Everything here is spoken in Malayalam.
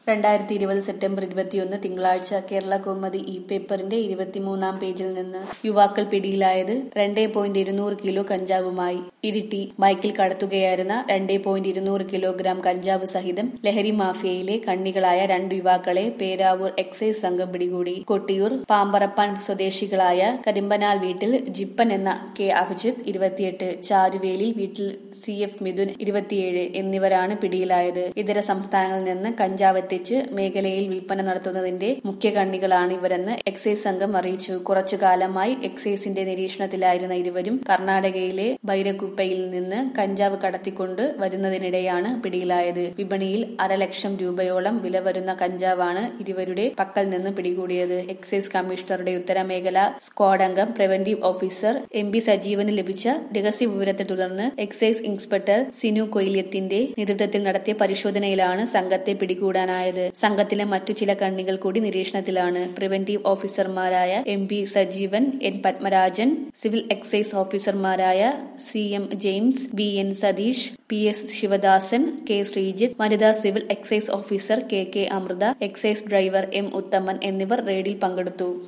രണ്ടായിരത്തി ഇരുപത് സെപ്റ്റംബർ ഇരുപത്തിയൊന്ന് തിങ്കളാഴ്ച കേരള കൗമുദി ഇ പേപ്പറിന്റെ ഇരുപത്തിമൂന്നാം പേജിൽ നിന്ന് യുവാക്കൾ പിടിയിലായത് രണ്ടേ പോയിന്റ് ഇരുന്നൂറ് കിലോ കഞ്ചാവുമായി ഇരിട്ടി ബൈക്കിൽ കടത്തുകയായിരുന്ന രണ്ടേ പോയിന്റ് ഇരുന്നൂറ് കിലോഗ്രാം കഞ്ചാവ് സഹിതം ലഹരി മാഫിയയിലെ കണ്ണികളായ രണ്ട് യുവാക്കളെ പേരാവൂർ എക്സൈസ് സംഘം പിടികൂടി കൊട്ടിയൂർ പാമ്പറപ്പാൻ സ്വദേശികളായ കരിമ്പനാൽ വീട്ടിൽ ജിപ്പൻ എന്ന കെ അഭിജിത്ത് ഇരുപത്തിയെട്ട് ചാരുവേലിൽ വീട്ടിൽ സി എഫ് മിഥുൻ ഇരുപത്തിയേഴ് എന്നിവരാണ് പിടിയിലായത് ഇതര സംസ്ഥാനങ്ങളിൽ നിന്ന് കഞ്ചാവ് എത്തിച്ച് മേഖലയിൽ വിൽപ്പന നടത്തുന്നതിന്റെ മുഖ്യ കണ്ണികളാണ് ഇവരെന്ന് എക്സൈസ് സംഘം അറിയിച്ചു കുറച്ചു കാലമായി എക്സൈസിന്റെ നിരീക്ഷണത്തിലായിരുന്ന ഇരുവരും കർണാടകയിലെ ബൈരകുപ്പയിൽ നിന്ന് കഞ്ചാവ് കടത്തിക്കൊണ്ട് വരുന്നതിനിടെയാണ് പിടിയിലായത് വിപണിയിൽ അരലക്ഷം രൂപയോളം വില വരുന്ന കഞ്ചാവാണ് ഇരുവരുടെ പക്കൽ നിന്ന് പിടികൂടിയത് എക്സൈസ് കമ്മീഷണറുടെ ഉത്തരമേഖല സ്ക്വാഡ് അംഗം പ്രിവന്റീവ് ഓഫീസർ എം പി സജീവന് ലഭിച്ച രഹസ്യ വിവരത്തെ തുടർന്ന് എക്സൈസ് ഇൻസ്പെക്ടർ സിനു കൊയില്യത്തിന്റെ നേതൃത്വത്തിൽ നടത്തിയ പരിശോധനയിലാണ് സംഘത്തെ പിടികൂടാനായത് സംഘത്തിലെ മറ്റു ചില കണ്ണികൾ കൂടി നിരീക്ഷണത്തിലാണ് പ്രിവന്റീവ് ഓഫീസർമാരായ M P Sajeevan N Padmarajan civil excise ഓഫീസർമാരായ C M James B N Satheesh P S Sivadasan K Sreejith വനിതാ civil excise officer K K Amrutha excise driver M Uthaman എന്നിവർ റെയ്ഡിൽ പങ്കെടുത്തു